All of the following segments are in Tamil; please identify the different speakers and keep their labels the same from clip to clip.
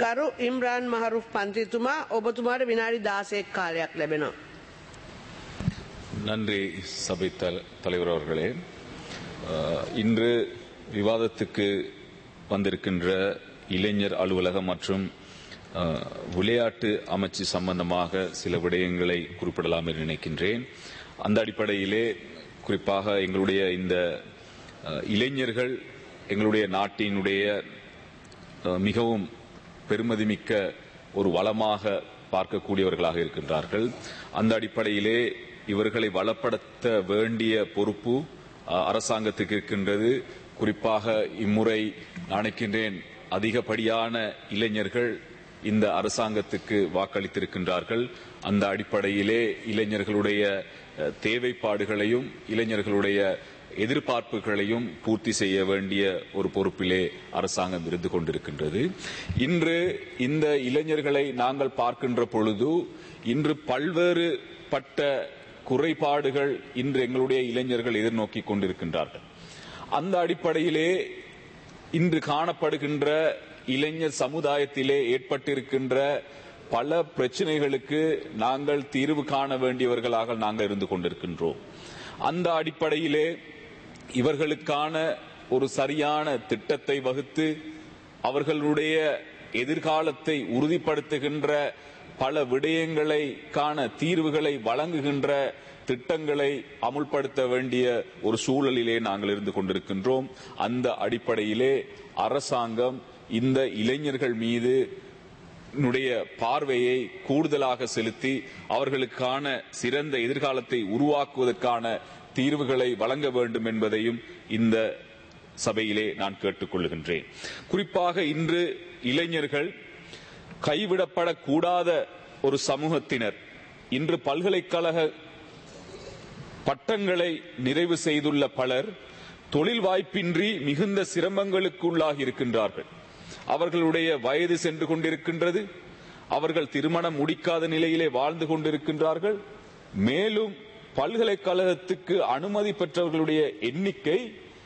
Speaker 1: ගරු ඉම්රාන් මහරුෆ් පන්තිතුමා ඔබතුමාට විනාඩි දාසෙක් කාලයක් ලැබෙනවා.
Speaker 2: நன்றி சபை தல- தலைவர் அவர்களே அஹ், இன்று விவாதத்துக்கு வந்திருக்கின்ற இளைஞர் அலுவலகம் மற்றும் அஹ், விளையாட்டு அமைச்சு சம்பந்தமாக சில விடயங்களை குறிப்பிடலாம் என்று நினைக்கின்றேன் அந்த அடிப்படையிலே குறிப்பாக எங்களுடைய இந்த அஹ், இளைஞர்கள் எங்களுடைய நாட்டினுடைய அஹ், மிகவும் பெருமதிமிக்க ஒரு வளமாக பார்க்கக்கூடியவர்களாக இருக்கின்றார்கள் அந்த அடிப்படையிலே இவர்களை வளப்படுத்த வேண்டிய பொறுப்பு அஹ், அரசாங்கத்துக்கு இருக்கின்றது குறிப்பாக இம்முறை நினைக்கின்றேன் அதிகப்படியான இளைஞர்கள் இந்த அரசாங்கத்துக்கு வாக்களித்திருக்கின்றார்கள் அந்த அடிப்படையிலே இளைஞர்களுடைய அஹ், தேவைப்பாடுகளையும் இளைஞர்களுடைய எதிர்பார்ப்புகளையும் பூர்த்தி செய்ய வேண்டிய ஒரு பொறுப்பிலே அரசாங்கம் இருந்து கொண்டிருக்கின்றது இன்று இந்த இளைஞர்களை நாங்கள் பார்க்கின்ற பொழுது இன்று பல்வேறு பட்ட குறைபாடுகள் இன்று எங்களுடைய இளைஞர்கள் எதிர்நோக்கி கொண்டிருக்கின்றார்கள் அந்த அடிப்படையிலே இன்று காணப்படுகின்ற இளைஞர் சமுதாயத்திலே ஏற்பட்டிருக்கின்ற பல பிரச்சனைகளுக்கு நாங்கள் தீர்வு காண வேண்டியவர்களாக நாங்கள் இருந்து கொண்டிருக்கின்றோம் அந்த அடிப்படையிலே இவர்களுக்கான ஒரு சரியான திட்டத்தை வகுத்து அவர்களுடைய எதிர்காலத்தை உறுதிப்படுத்துகின்ற பல விடயங்களை காண தீர்வுகளை வழங்குகின்ற திட்டங்களை அமுல்படுத்த வேண்டிய ஒரு சூழலிலே நாங்கள் இருந்து கொண்டிருக்கின்றோம் அந்த அடிப்படையிலே அரசாங்கம் இந்த இளைஞர்கள் மீது னுடைய பார்வையை கூடுதலாக செலுத்தி அவர்களுக்கான சிறந்த எதிர்காலத்தை உருவாக்குவதற்கான தீர்வுகளை வழங்க வேண்டும் என்பதையும் இந்த சபையிலே நான் கேட்டுக்கொள்கின்றேன் குறிப்பாக இன்று இளைஞர்கள் கைவிடப்படக்கூடாத ஒரு சமூகத்தினர் இன்று பல்கலைக்கழக பட்டங்களை நிறைவு செய்துள்ள பலர் தொழில் வாய்ப்பின்றி மிகுந்த சிரமங்களுக்குள்ளாகி இருக்கின்றார்கள் அவர்களுடைய வயது சென்று கொண்டிருக்கின்றது அவர்கள் திருமணம் முடிக்காத நிலையிலே வாழ்ந்து கொண்டிருக்கின்றார்கள் மேலும் பல்கலைக்கழகத்துக்கு அனுமதி பெற்றவர்களுடைய எண்ணிக்கை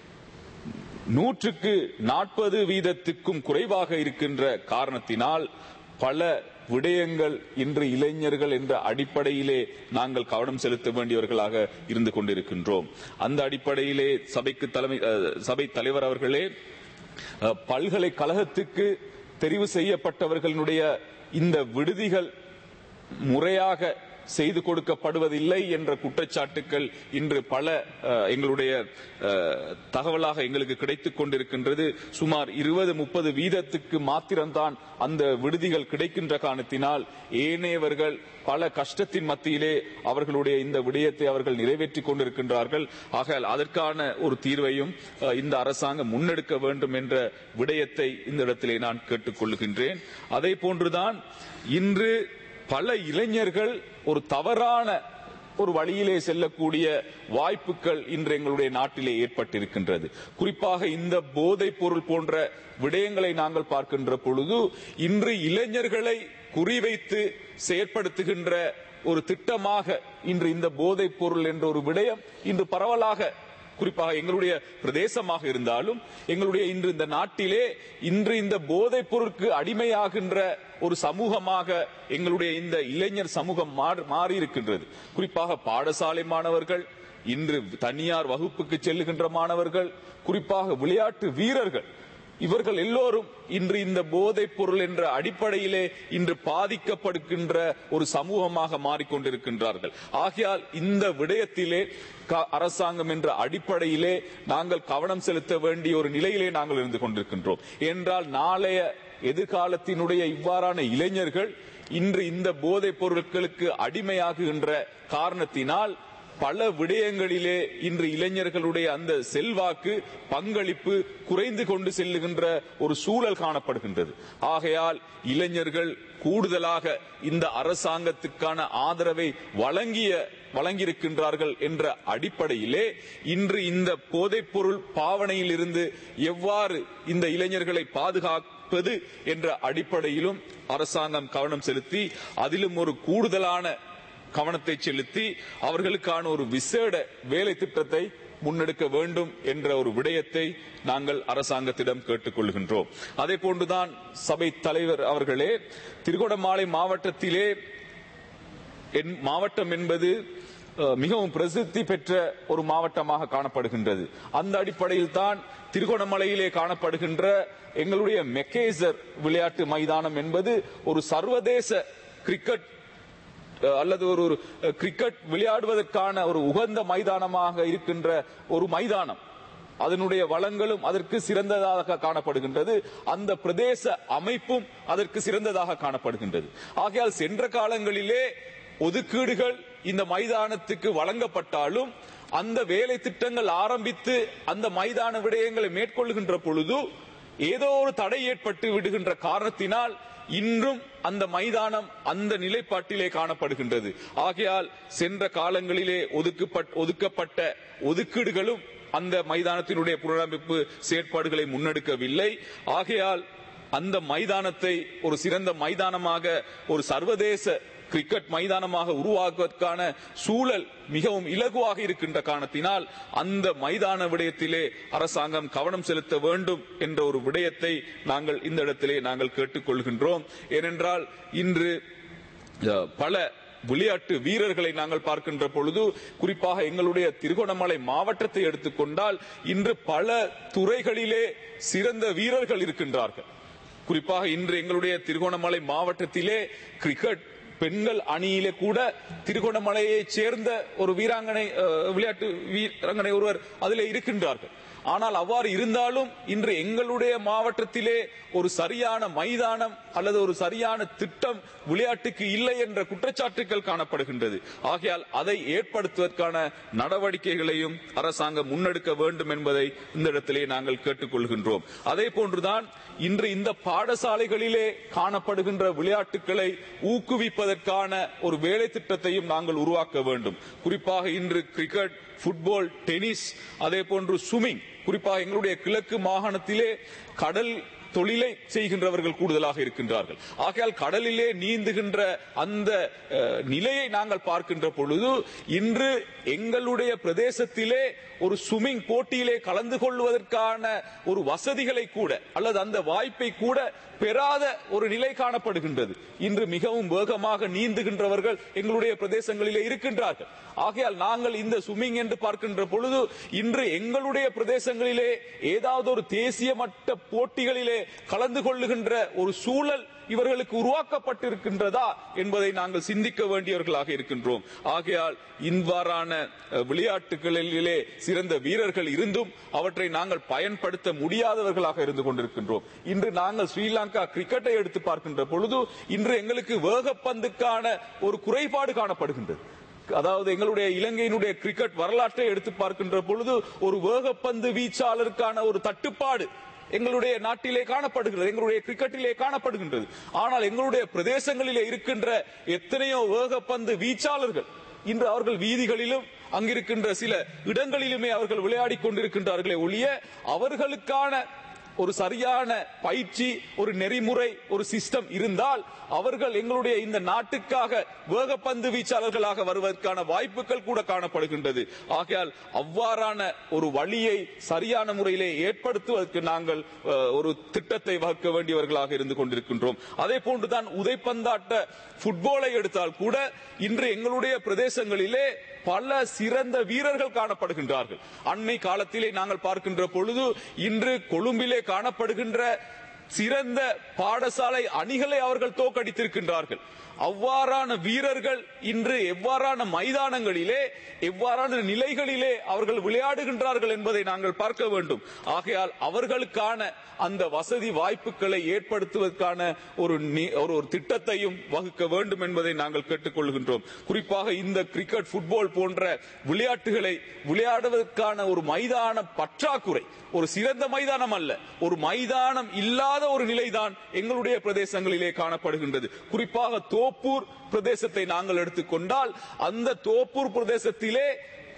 Speaker 2: நூற்றுக்கு நாற்பது வீதத்துக்கும் குறைவாக இருக்கின்ற காரணத்தினால் பல விடயங்கள் இன்று இளைஞர்கள் என்ற அடிப்படையிலே நாங்கள் கவனம் செலுத்த வேண்டியவர்களாக இருந்து கொண்டிருக்கின்றோம் அந்த அடிப்படையிலே சபைக்கு தலைமை அஹ், சபை தலைவர் அவர்களே அஹ், பல்கலைக்கழகத்துக்கு தெரிவு செய்யப்பட்டவர்களுடைய இந்த விடுதிகள் முறையாக செய்து கொடுக்கப்படுவதில்லை என்ற குற்றச்சாட்டுக்கள் இன்று பல அஹ், எங்களுடைய அஹ், தகவலாக எங்களுக்கு கிடைத்துக் கொண்டிருக்கின்றது சுமார் இருபது முப்பது வீதத்துக்கு மாத்திரம்தான் அந்த விடுதிகள் கிடைக்கின்ற காரணத்தினால் ஏனையவர்கள் பல கஷ்டத்தின் மத்தியிலே அவர்களுடைய இந்த விடயத்தை அவர்கள் நிறைவேற்றிக் கொண்டிருக்கின்றார்கள் ஆக அதற்கான ஒரு தீர்வையும் அஹ், இந்த அரசாங்கம் முன்னெடுக்க வேண்டும் என்ற விடயத்தை இந்த இடத்திலே நான் கேட்டுக்கொள்கின்றேன் அதே போன்றுதான் இன்று பல இளைஞர்கள் ஒரு தவறான ஒரு வழியிலே செல்லக்கூடிய வாய்ப்புகள் இன்று எங்களுடைய நாட்டிலே ஏற்பட்டிருக்கின்றது குறிப்பாக இந்த போதைப் பொருள் போன்ற விடயங்களை நாங்கள் பார்க்கின்ற பொழுது இன்று இளைஞர்களை குறிவைத்து செயற்படுத்துகின்ற ஒரு திட்டமாக இன்று இந்த போதைப் பொருள் என்ற ஒரு விடயம் இன்று பரவலாக குறிப்பாக எங்களுடைய பிரதேசமாக இருந்தாலும் எங்களுடைய இன்று இந்த நாட்டிலே இன்று இந்த போதைப் பொருளுக்கு அடிமையாகின்ற ஒரு சமூகமாக எங்களுடைய இந்த இளைஞர் சமூகம் மாறி- மாறி இருக்கின்றது குறிப்பாக பாடசாலை மாணவர்கள் இன்று தனியார் வகுப்புக்கு செல்லுகின்ற மாணவர்கள் குறிப்பாக விளையாட்டு வீரர்கள் இவர்கள் எல்லோரும் இன்று இந்த போதைப் பொருள் என்ற அடிப்படையிலே இன்று பாதிக்கப்படுகின்ற ஒரு சமூகமாக மாறிக்கொண்டிருக்கின்றார்கள் ஆகையால் இந்த விடயத்திலே க- அரசாங்கம் என்ற அடிப்படையிலே நாங்கள் கவனம் செலுத்த வேண்டிய ஒரு நிலையிலே நாங்கள் இருந்து கொண்டிருக்கின்றோம் என்றால் நாளைய எதிர்காலத்தினுடைய இவ்வாறான இளைஞர்கள் இன்று இந்த போதைப் பொருட்களுக்கு அடிமையாகுகின்ற காரணத்தினால் பல விடயங்களிலே இன்று இளைஞர்களுடைய அந்த செல்வாக்கு பங்களிப்பு குறைந்து கொண்டு செல்லுகின்ற ஒரு சூழல் காணப்படுகின்றது ஆகையால் இளைஞர்கள் கூடுதலாக இந்த அரசாங்கத்துக்கான ஆதரவை வழங்கிய வழங்கியிருக்கின்றார்கள் என்ற அடிப்படையிலே இன்று இந்த போதைப்பொருள் பாவனையில் இருந்து எவ்வாறு இந்த இளைஞர்களை பாதுகாப்பது என்ற அடிப்படையிலும் அரசாங்கம் கவனம் செலுத்தி அதிலும் ஒரு கூடுதலான கவனத்தை செலுத்தி அவர்களுக்கான ஒரு விசேட வேலை திட்டத்தை முன்னெடுக்க வேண்டும் என்ற ஒரு விடயத்தை நாங்கள் அரசாங்கத்திடம் கேட்டுக்கொள்கின்றோம் அதே போன்றுதான் சபை தலைவர் அவர்களே திருகோணமாலை மாவட்டத்திலே என் மாவட்டம் என்பது அஹ், மிகவும் பிரசித்தி பெற்ற ஒரு மாவட்டமாக காணப்படுகின்றது அந்த அடிப்படையில் தான் திருகோணமலையிலே காணப்படுகின்ற எங்களுடைய மெக்கேசர் விளையாட்டு மைதானம் என்பது ஒரு சர்வதேச கிரிக்கெட் அஹ், அல்லது ஒரு ஒரு, அஹ், கிரிக்கெட் விளையாடுவதற்கான ஒரு உகந்த மைதானமாக இருக்கின்ற ஒரு மைதானம் அதனுடைய வளங்களும் அதற்கு சிறந்ததாக காணப்படுகின்றது அந்த பிரதேச அமைப்பும் அதற்கு சிறந்ததாக காணப்படுகின்றது ஆகையால் சென்ற காலங்களிலே ஒதுக்கீடுகள் இந்த மைதானத்துக்கு வழங்கப்பட்டாலும் அந்த வேலை திட்டங்கள் ஆரம்பித்து அந்த மைதான விடயங்களை மேற்கொள்கின்ற பொழுது ஏதோ ஒரு தடை ஏற்பட்டு விடுகின்ற காரணத்தினால் இன்றும் அந்த மைதானம் அந்த நிலைப்பாட்டிலே காணப்படுகின்றது ஆகையால் சென்ற காலங்களிலே ஒதுக்கப்பட்- ஒதுக்கப்பட்ட ஒதுக்கீடுகளும் அந்த மைதானத்தினுடைய புனரமைப்பு செயற்பாடுகளை முன்னெடுக்கவில்லை ஆகையால் அந்த மைதானத்தை ஒரு சிறந்த மைதானமாக ஒரு சர்வதேச கிரிக்கெட் மைதானமாக உருவாக்குவதற்கான சூழல் மிகவும் இலகுவாக இருக்கின்ற காரணத்தினால் அந்த மைதான விடயத்திலே அரசாங்கம் கவனம் செலுத்த வேண்டும் என்ற ஒரு விடயத்தை நாங்கள் இந்த இடத்திலே நாங்கள் கேட்டுக்கொள்கின்றோம் ஏனென்றால் இன்று அஹ், பல விளையாட்டு வீரர்களை நாங்கள் பார்க்கின்ற பொழுது குறிப்பாக எங்களுடைய திருகோணமலை மாவட்டத்தை எடுத்துக்கொண்டால் இன்று பல துறைகளிலே சிறந்த வீரர்கள் இருக்கின்றார்கள் குறிப்பாக இன்று எங்களுடைய திருகோணமலை மாவட்டத்திலே கிரிக்கெட் பெண்கள் அணியிலே கூட திருகோணமலையைச் சேர்ந்த ஒரு வீராங்கனை அஹ், விளையாட்டு வீராங்கனை ஒருவர் அதிலே இருக்கின்றார்கள் ஆனால் அவ்வாறு இருந்தாலும் இன்று எங்களுடைய மாவட்டத்திலே ஒரு சரியான மைதானம் அல்லது ஒரு சரியான திட்டம் விளையாட்டுக்கு இல்லை என்ற குற்றச்சாட்டுகள் காணப்படுகின்றது ஆகையால் அதை ஏற்படுத்துவதற்கான நடவடிக்கைகளையும் அரசாங்கம் முன்னெடுக்க வேண்டும் என்பதை இந்த இடத்திலே நாங்கள் கேட்டுக்கொள்கின்றோம் அதே போன்றுதான் இன்று இந்த பாடசாலைகளிலே காணப்படுகின்ற விளையாட்டுகளை ஊக்குவிப்பதற்கான ஒரு வேலை திட்டத்தையும் நாங்கள் உருவாக்க வேண்டும் குறிப்பாக இன்று கிரிக்கெட் ஃபுட்பால் டென்னிஸ் அதே போன்று ஸ்விமிங் குறிப்பாக எங்களுடைய கிழக்கு மாகாணத்திலே கடல் தொழிலை செய்கின்றவர்கள் கூடுதலாக இருக்கின்றார்கள் ஆகையால் கடலிலே நீந்துகின்ற அந்த அஹ், நிலையை நாங்கள் பார்க்கின்ற பொழுது இன்று எங்களுடைய பிரதேசத்திலே ஒரு ஸ்விமிங் போட்டியிலே கலந்து கொள்வதற்கான ஒரு வசதிகளை கூட அல்லது அந்த வாய்ப்பை கூட பெறாத ஒரு நிலை காணப்படுகின்றது இன்று மிகவும் வேகமாக நீந்துகின்றவர்கள் எங்களுடைய பிரதேசங்களிலே இருக்கின்றார்கள் ஆகையால் நாங்கள் இந்த ஸ்விம்மிங் என்று பார்க்கின்ற பொழுது இன்று எங்களுடைய பிரதேசங்களிலே ஏதாவது ஒரு தேசிய மட்ட போட்டிகளிலே கலந்து கொள்ளுகின்ற ஒரு சூழல் இவர்களுக்கு உருவாக்கப்பட்டிருக்கின்றதா என்பதை நாங்கள் சிந்திக்க வேண்டியவர்களாக இருக்கின்றோம் ஆகையால் இவ்வாறான அஹ், விளையாட்டுகளிலே சிறந்த வீரர்கள் இருந்தும் அவற்றை நாங்கள் பயன்படுத்த முடியாதவர்களாக இருந்து கொண்டிருக்கின்றோம் இன்று நாங்கள் ஸ்ரீலங்கா கிரிக்கெட்டை எடுத்து பார்க்கின்ற பொழுது இன்று எங்களுக்கு வேகப்பந்துக்கான ஒரு குறைபாடு காணப்படுகின்றது அதாவது எங்களுடைய இலங்கையினுடைய கிரிக்கெட் வரலாற்றை எடுத்து பார்க்கின்ற பொழுது ஒரு வேகப்பந்து வீச்சாளருக்கான ஒரு தட்டுப்பாடு எங்களுடைய நாட்டிலே காணப்படுகிறது எங்களுடைய கிரிக்கெட்டிலே காணப்படுகின்றது ஆனால் எங்களுடைய பிரதேசங்களிலே இருக்கின்ற எத்தனையோ வேகப்பந்து வீச்சாளர்கள் இன்று அவர்கள் வீதிகளிலும் அங்கிருக்கின்ற சில இடங்களிலுமே அவர்கள் விளையாடிக் கொண்டிருக்கின்றார்களே ஒழிய அவர்களுக்கான ஒரு சரியான பயிற்சி ஒரு நெறிமுறை ஒரு சிஸ்டம் இருந்தால் அவர்கள் எங்களுடைய இந்த நாட்டுக்காக வேகப்பந்து வீச்சாளர்களாக வருவதற்கான வாய்ப்புகள் கூட காணப்படுகின்றது ஆகையால் அவ்வாறான ஒரு வழியை சரியான முறையிலே ஏற்படுத்துவதற்கு நாங்கள் அஹ், ஒரு திட்டத்தை வகுக்க வேண்டியவர்களாக இருந்து கொண்டிருக்கின்றோம் அதே போன்றுதான் உதைப்பந்தாட்ட புட்பாலை எடுத்தால் கூட இன்று எங்களுடைய பிரதேசங்களிலே பல சிறந்த வீரர்கள் காணப்படுகின்றார்கள் அண்மை காலத்திலே நாங்கள் பார்க்கின்ற பொழுது இன்று கொழும்பிலே காணப்படுகின்ற சிறந்த பாடசாலை அணிகளை அவர்கள் தோற்கடித்திருக்கின்றார்கள் அவ்வாறான வீரர்கள் இன்று எவ்வாறான மைதானங்களிலே எவ்வாறான நிலைகளிலே அவர்கள் விளையாடுகின்றார்கள் என்பதை நாங்கள் பார்க்க வேண்டும் ஆகையால் அவர்களுக்கான அந்த வசதி வாய்ப்புகளை ஏற்படுத்துவதற்கான ஒரு நி- ஒரு ஒரு திட்டத்தையும் வகுக்க வேண்டும் என்பதை நாங்கள் கேட்டுக்கொள்கின்றோம் குறிப்பாக இந்த கிரிக்கெட் ஃபுட்பால் போன்ற விளையாட்டுகளை விளையாடுவதற்கான ஒரு மைதான பற்றாக்குறை ஒரு சிறந்த மைதானம் அல்ல ஒரு மைதானம் இல்லாத ஒரு நிலைதான் எங்களுடைய பிரதேசங்களிலே காணப்படுகின்றது குறிப்பாக தோப்பூர் பிரதேசத்தை நாங்கள் எடுத்துக்கொண்டால் அந்த தோப்பூர் பிரதேசத்திலே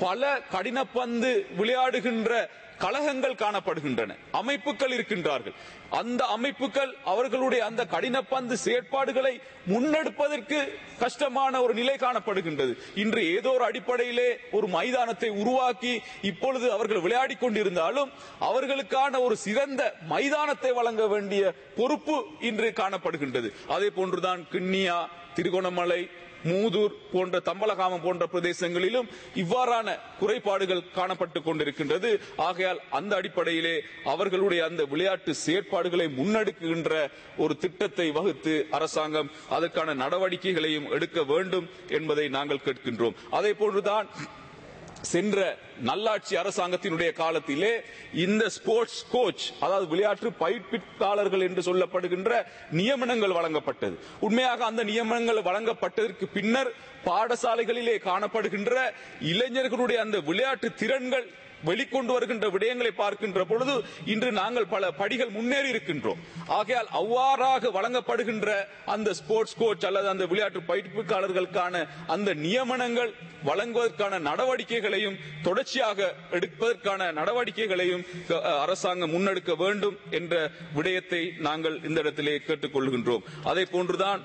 Speaker 2: பல கடினப்பந்து விளையாடுகின்ற கழகங்கள் காணப்படுகின்றன அமைப்புகள் இருக்கின்றார்கள் அந்த அமைப்புகள் அவர்களுடைய அந்த கடினப்பந்து செயற்பாடுகளை முன்னெடுப்பதற்கு கஷ்டமான ஒரு நிலை காணப்படுகின்றது இன்று ஏதோ ஒரு அடிப்படையிலே ஒரு மைதானத்தை உருவாக்கி இப்பொழுது அவர்கள் விளையாடி கொண்டிருந்தாலும் அவர்களுக்கான ஒரு சிறந்த மைதானத்தை வழங்க வேண்டிய பொறுப்பு இன்று காணப்படுகின்றது அதே போன்றுதான் கிண்ணியா திருகோணமலை மூதூர் போன்ற தம்பலகாமம் போன்ற பிரதேசங்களிலும் இவ்வாறான குறைபாடுகள் காணப்பட்டுக் கொண்டிருக்கின்றது ஆகையால் அந்த அடிப்படையிலே அவர்களுடைய அந்த விளையாட்டு செயற்பாடுகளை முன்னெடுக்கின்ற ஒரு திட்டத்தை வகுத்து அரசாங்கம் அதற்கான நடவடிக்கைகளையும் எடுக்க வேண்டும் என்பதை நாங்கள் கேட்கின்றோம் அதே போன்றுதான் சென்ற நல்லாட்சி அரசாங்கத்தினுடைய காலத்திலே இந்த ஸ்போர்ட்ஸ் கோச் அதாவது விளையாட்டு பயிற்பிப்பாளர்கள் என்று சொல்லப்படுகின்ற நியமனங்கள் வழங்கப்பட்டது உண்மையாக அந்த நியமனங்கள் வழங்கப்பட்டதற்கு பின்னர் பாடசாலைகளிலே காணப்படுகின்ற இளைஞர்களுடைய அந்த விளையாட்டு திறன்கள் வெளிக்கொண்டு வருகின்ற விடயங்களை பார்க்கின்ற பொழுது இன்று நாங்கள் பல படிகள் முன்னேறி இருக்கின்றோம் ஆகையால் அவ்வாறாக வழங்கப்படுகின்ற அந்த ஸ்போர்ட்ஸ் கோச் அல்லது அந்த விளையாட்டு பயிற்சிப்பாளர்களுக்கான அந்த நியமனங்கள் வழங்குவதற்கான நடவடிக்கைகளையும் தொடர்ச்சியாக எடுப்பதற்கான நடவடிக்கைகளையும் அஹ், அரசாங்கம் முன்னெடுக்க வேண்டும் என்ற விடயத்தை நாங்கள் இந்த இடத்திலே கேட்டுக்கொள்கின்றோம் அதே போன்றுதான்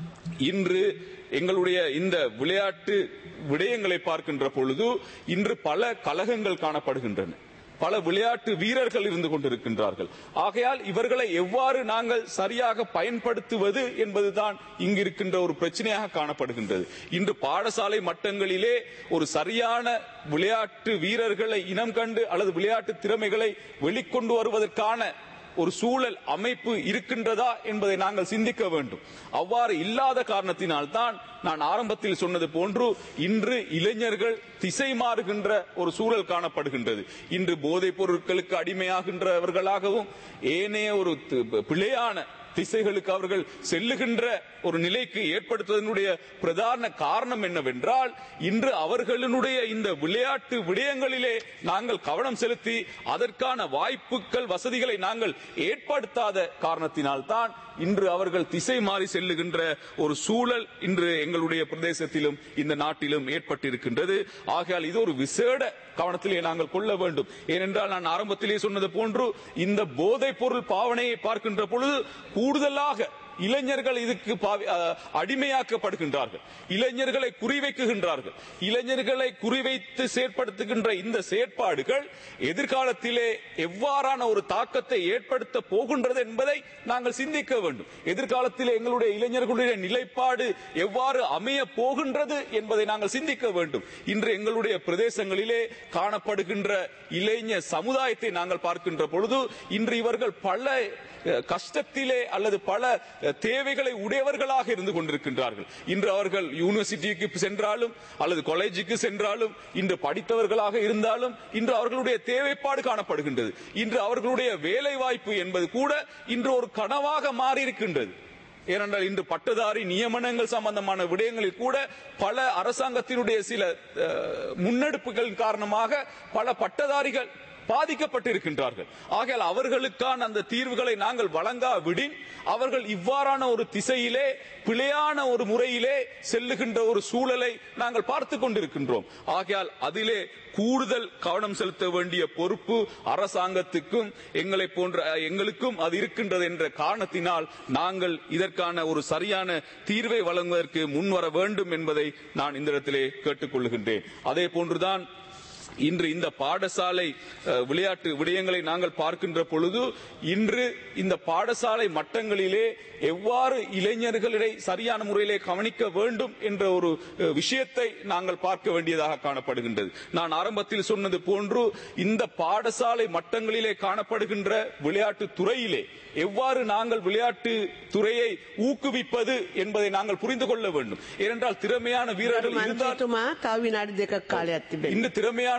Speaker 2: இன்று எங்களுடைய இந்த விளையாட்டு விடயங்களை பார்க்கின்ற பொழுது இன்று பல கழகங்கள் காணப்படுகின்றன பல விளையாட்டு வீரர்கள் இருந்து கொண்டிருக்கின்றார்கள் ஆகையால் இவர்களை எவ்வாறு நாங்கள் சரியாக பயன்படுத்துவது என்பதுதான் இங்கு இருக்கின்ற ஒரு பிரச்சனையாக காணப்படுகின்றது இன்று பாடசாலை மட்டங்களிலே ஒரு சரியான விளையாட்டு வீரர்களை இனம் கண்டு அல்லது விளையாட்டு திறமைகளை வெளிக்கொண்டு வருவதற்கான ஒரு சூழல் அமைப்பு இருக்கின்றதா என்பதை நாங்கள் சிந்திக்க வேண்டும் அவ்வாறு இல்லாத காரணத்தினால்தான் நான் ஆரம்பத்தில் சொன்னது போன்று இன்று இளைஞர்கள் திசை மாறுகின்ற ஒரு சூழல் காணப்படுகின்றது இன்று போதைப் பொருட்களுக்கு அடிமையாகின்றவர்களாகவும் ஏனைய ஒரு தி- பிழையான திசைகளுக்கு அவர்கள் செல்லுகின்ற ஒரு நிலைக்கு ஏற்படுத்துவதனுடைய பிரதான காரணம் என்னவென்றால் இன்று அவர்களுடைய இந்த விளையாட்டு விடயங்களிலே நாங்கள் கவனம் செலுத்தி அதற்கான வாய்ப்புகள் வசதிகளை நாங்கள் ஏற்படுத்தாத காரணத்தினால்தான் இன்று அவர்கள் திசை மாறி செல்லுகின்ற ஒரு சூழல் இன்று எங்களுடைய பிரதேசத்திலும் இந்த நாட்டிலும் ஏற்பட்டிருக்கின்றது ஆகையால் இது ஒரு விசேட கவனத்திலே நாங்கள் கொள்ள வேண்டும் ஏனென்றால் நான் ஆரம்பத்திலே சொன்னது போன்று இந்த போதைப் பொருள் பாவனையை பார்க்கின்ற பொழுது கூடுதலாக இளைஞர்கள் இதுக்கு பாவி- அஹ், அடிமையாக்கப்படுகின்றார்கள் இளைஞர்களை குறிவைக்குகின்றார்கள் இளைஞர்களை குறிவைத்து செயற்படுத்துகின்ற இந்த செயற்பாடுகள் எதிர்காலத்திலே எவ்வாறான ஒரு தாக்கத்தை ஏற்படுத்த போகின்றது என்பதை நாங்கள் சிந்திக்க வேண்டும் எதிர்காலத்திலே எங்களுடைய இளைஞர்களுடைய நிலைப்பாடு எவ்வாறு அமைய போகின்றது என்பதை நாங்கள் சிந்திக்க வேண்டும் இன்று எங்களுடைய பிரதேசங்களிலே காணப்படுகின்ற இளைஞர் சமுதாயத்தை நாங்கள் பார்க்கின்ற பொழுது இன்று இவர்கள் பல அஹ், கஷ்டத்திலே அல்லது பல அஹ், தேவைகளை உடையவர்களாக இருந்து கொண்டிருக்கின்றார்கள் இன்று அவர்கள் யூனிவர்சிட்டிக்கு சென்றாலும் அல்லது காலேஜுக்கு சென்றாலும் இன்று படித்தவர்களாக இருந்தாலும் இன்று அவர்களுடைய தேவைப்பாடு காணப்படுகின்றது இன்று அவர்களுடைய வேலை வாய்ப்பு என்பது கூட இன்று ஒரு கனவாக மாறி இருக்கின்றது ஏனென்றால் இன்று பட்டதாரி நியமனங்கள் சம்பந்தமான விடயங்களில் கூட பல அரசாங்கத்தினுடைய சில அஹ், முன்னெடுப்புகளின் காரணமாக பல பட்டதாரிகள் பாதிக்கப்பட்டிருக்கின்றார்கள் ஆகையால் அவர்களுக்கான அந்த தீர்வுகளை நாங்கள் வழங்காவிடின் அவர்கள் இவ்வாறான ஒரு திசையிலே பிழையான ஒரு முறையிலே செல்லுகின்ற ஒரு சூழலை நாங்கள் பார்த்து கொண்டிருக்கின்றோம் ஆகையால் அதிலே கூடுதல் கவனம் செலுத்த வேண்டிய பொறுப்பு அரசாங்கத்துக்கும் எங்களை போன்ற அஹ், எங்களுக்கும் அது இருக்கின்றது என்ற காரணத்தினால் நாங்கள் இதற்கான ஒரு சரியான தீர்வை வழங்குவதற்கு முன்வர வேண்டும் என்பதை நான் இந்த இடத்திலே கேட்டுக்கொள்கின்றேன் அதே போன்றுதான் இன்று இந்த பாடசாலை அஹ், விளையாட்டு விடயங்களை நாங்கள் பார்க்கின்ற பொழுது இன்று இந்த பாடசாலை மட்டங்களிலே எவ்வாறு இளைஞர்களிடை சரியான முறையிலே கவனிக்க வேண்டும் என்ற ஒரு அஹ், விஷயத்தை நாங்கள் பார்க்க வேண்டியதாக காணப்படுகின்றது நான் ஆரம்பத்தில் சொன்னது போன்று இந்த பாடசாலை மட்டங்களிலே காணப்படுகின்ற விளையாட்டு துறையிலே எவ்வாறு நாங்கள் விளையாட்டு துறையை ஊக்குவிப்பது என்பதை நாங்கள் புரிந்து கொள்ள வேண்டும் ஏனென்றால் திறமையான வீரர்கள் இருந்தால்
Speaker 1: මන්ත්‍රීතුමා තව විනාඩි දෙකක් කාලයක් තිබෙනවා.
Speaker 2: இந்த திறமையான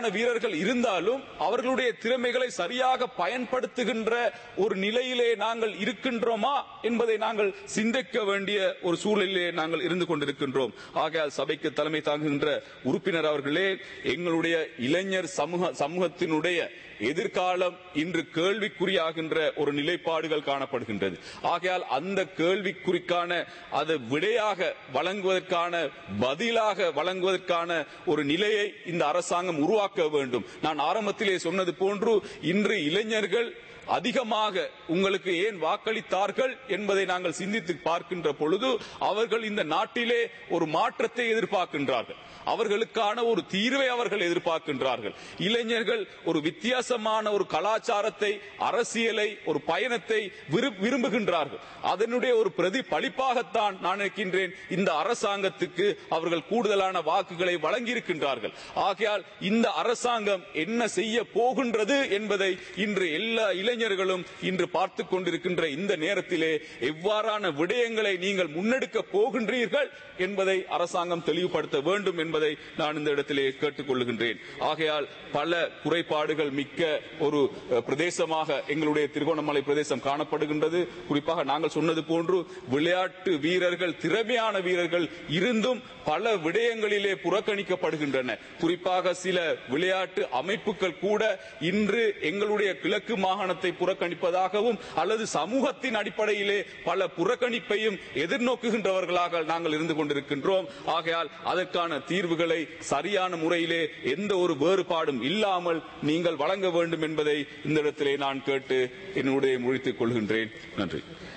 Speaker 2: வீரர்கள் இருந்தாலும் அவர்களுடைய திறமைகளை சரியாக பயன்படுத்துகின்ற ஒரு நிலையிலே நாங்கள் இருக்கின்றோமா என்பதை நாங்கள் சிந்திக்க வேண்டிய ஒரு சூழலிலே நாங்கள் இருந்து கொண்டிருக்கின்றோம் ஆகையால் சபைக்கு தலைமை தாங்குகின்ற உறுப்பினர் அவர்களே எங்களுடைய இளைஞர் சமூக சமூகத்தினுடைய எதிர்காலம் இன்று கேள்விக்குறியாகின்ற ஒரு நிலைப்பாடுகள் காணப்படுகின்றது ஆகையால் அந்த கேள்விக்குறிக்கான அது விடையாக வழங்குவதற்கான பதிலாக வழங்குவதற்கான ஒரு நிலையை இந்த அரசாங்கம் உருவாக்க வேண்டும் நான் ஆரம்பத்திலே சொன்னது போன்று இன்று இளைஞர்கள் அதிகமாக உங்களுக்கு ஏன் வாக்களித்தார்கள் என்பதை நாங்கள் சிந்தித்து பார்க்கின்ற பொழுது அவர்கள் இந்த நாட்டிலே ஒரு மாற்றத்தை எதிர்பார்க்கின்றார்கள் அவர்களுக்கான ஒரு தீர்வை அவர்கள் எதிர்பார்க்கின்றார்கள் இளைஞர்கள் ஒரு வித்தியாசமான ஒரு கலாச்சாரத்தை அரசியலை ஒரு பயணத்தை விரு- விரும்புகின்றார்கள் அதனுடைய ஒரு பிரதிபலிப்பாகத்தான் நான் நினைக்கின்றேன் இந்த அரசாங்கத்துக்கு அவர்கள் கூடுதலான வாக்குகளை வழங்கியிருக்கின்றார்கள் ஆகையால் இந்த அரசாங்கம் என்ன செய்ய போகின்றது என்பதை இன்று எல்லா இளைஞர்களும் இன்று பார்த்து கொண்டிருக்கின்ற இந்த நேரத்திலே எவ்வாறான விடயங்களை நீங்கள் முன்னெடுக்க போகின்றீர்கள் என்பதை அரசாங்கம் தெளிவுபடுத்த வேண்டும் என்பதை நான் இந்த இடத்திலே கேட்டுக்கொள்கின்றேன் ஆகையால் பல குறைபாடுகள் மிக்க ஒரு அஹ், பிரதேசமாக எங்களுடைய திருகோணமலை பிரதேசம் காணப்படுகின்றது குறிப்பாக நாங்கள் சொன்னது போன்று விளையாட்டு வீரர்கள் திறமையான வீரர்கள் இருந்தும் பல விடயங்களிலே புறக்கணிக்கப்படுகின்றன குறிப்பாக சில விளையாட்டு அமைப்புகள் கூட இன்று எங்களுடைய கிழக்கு மாகாணத்தை புறக்கணிப்பதாகவும் அல்லது சமூகத்தின் அடிப்படையிலே பல புறக்கணிப்பையும் எதிர்நோக்குகின்றவர்களாக நாங்கள் இருந்து கொண்டிருக்கின்றோம் ஆகையால் அதற்கான தீர்வுகளை சரியான முறையிலே எந்த ஒரு வேறுபாடும் இல்லாமல் நீங்கள் வழங்க வேண்டும் என்பதை இந்த இடத்திலே நான் கேட்டு என்னுடைய முடித்துக் கொள்கின்றேன் நன்றி